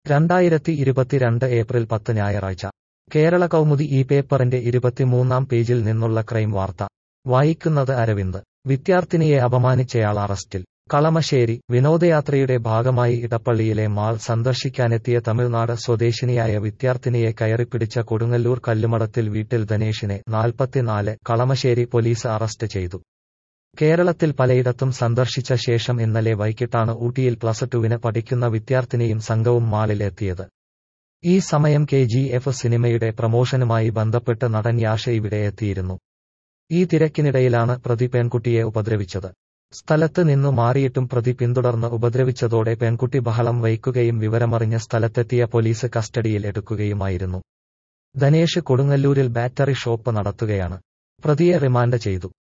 രണ്ടായിരത്തി ഇരുപത്തിരണ്ട് ഏപ്രിൽ പത്ത് ഞായറാഴ്ച കേരള കൗമുദി ഈ പേപ്പറിന്റെ ഇരുപത്തിമൂന്നാം പേജിൽ നിന്നുള്ള ക്രൈം വാർത്ത വായിക്കുന്നത് അരവിന്ദ് വിദ്യാർത്ഥിനിയെ അപമാനിച്ചയാൾ അറസ്റ്റിൽ കളമശ്ശേരി വിനോദയാത്രയുടെ ഭാഗമായി ഇടപ്പള്ളിയിലെ മാൾ സന്ദർശിക്കാനെത്തിയ തമിഴ്നാട് സ്വദേശിനിയായ വിദ്യാർത്ഥിനിയെ കയറിപ്പിടിച്ച കൊടുങ്ങല്ലൂർ കല്ലുമടത്തിൽ വീട്ടിൽ ധനേഷിനെ നാൽപ്പത്തിനാല് കളമശ്ശേരി പോലീസ് അറസ്റ്റ് ചെയ്തു കേരളത്തിൽ പലയിടത്തും സന്ദർശിച്ച ശേഷം ഇന്നലെ വൈകിട്ടാണ് ഊട്ടിയിൽ പ്ലസ് ടുവിന് പഠിക്കുന്ന വിദ്യാർത്ഥിനിയും സംഘവും മാളിൽ എത്തിയത് ഈ സമയം കെ ജി എഫ് സിനിമയുടെ പ്രമോഷനുമായി ബന്ധപ്പെട്ട് നടൻ യാഷ ഇവിടെ എത്തിയിരുന്നു ഈ തിരക്കിനിടയിലാണ് പ്രതി പെൺകുട്ടിയെ ഉപദ്രവിച്ചത് സ്ഥലത്ത് നിന്നു മാറിയിട്ടും പ്രതി പിന്തുടർന്ന് ഉപദ്രവിച്ചതോടെ പെൺകുട്ടി ബഹളം വയ്ക്കുകയും വിവരമറിഞ്ഞ സ്ഥലത്തെത്തിയ പോലീസ് കസ്റ്റഡിയിൽ എടുക്കുകയുമായിരുന്നു ധനേഷ് കൊടുങ്ങല്ലൂരിൽ ബാറ്ററി ഷോപ്പ് നടത്തുകയാണ് പ്രതിയെ റിമാൻഡ് ചെയ്തു